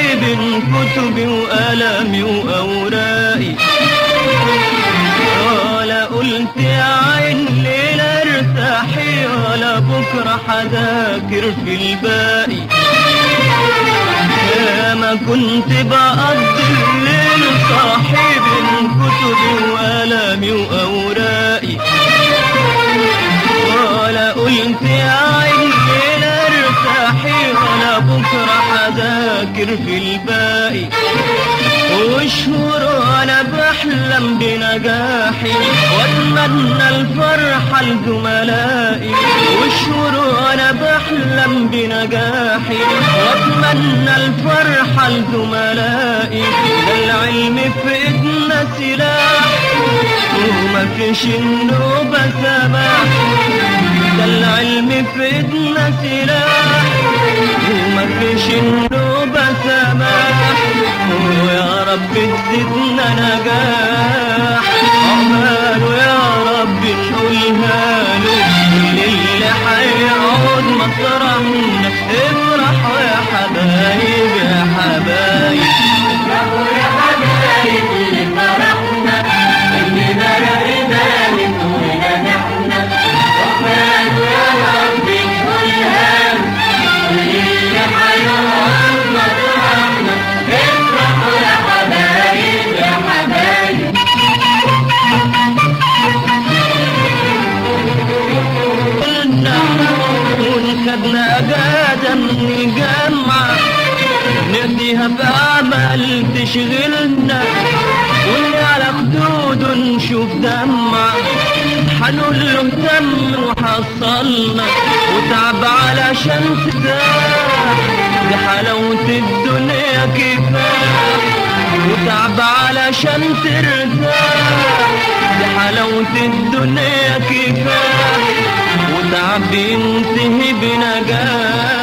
بين كتبي وقلمي وأوراقي ولا قلت يا عين ليلة ارتاحي ولا بكرة حذاكر في الباقي يا ما كنت بقضي الليل صاحي بين كتبي وقلمي وأوراقي ولا قلت يا عين ليلة ارتاحي ولا بكرة حذاكر في الباقي وشهور وانا بحلم بنجاحي واتمنى الفرحة لزملائي وشهور وانا بحلم بنجاحي واتمنى الفرحة لزملائي ده العلم في ايدنا سلاح وما فيش النوبة سماح ده العلم في ايدنا سلاح وما فيش النوبة سماح ويا رب تزيدنا نجاح عقباله يا رب نقولها له اللي هيقعد مطرحنا افرحوا يا حبايب يا حبايب يا حبايب اللي فرحنا اللي بلغ ذلك ونجحنا رحمن يا رب كلها اللي حيقعد مطرحنا افرحوا يا حبايب يا حبايب قلنا ونخدنا أجازة من الجامعة نديها بأمل تشغلنا واللي على خدوده نشوف دمع حنقول له اهتم وحصلنا وتعب علشان ترتاح دي حلاوة الدنيا كفاح وتعب علشان ترتاح دي حلاوة الدنيا كفاح وتعب ينتهي بنجاح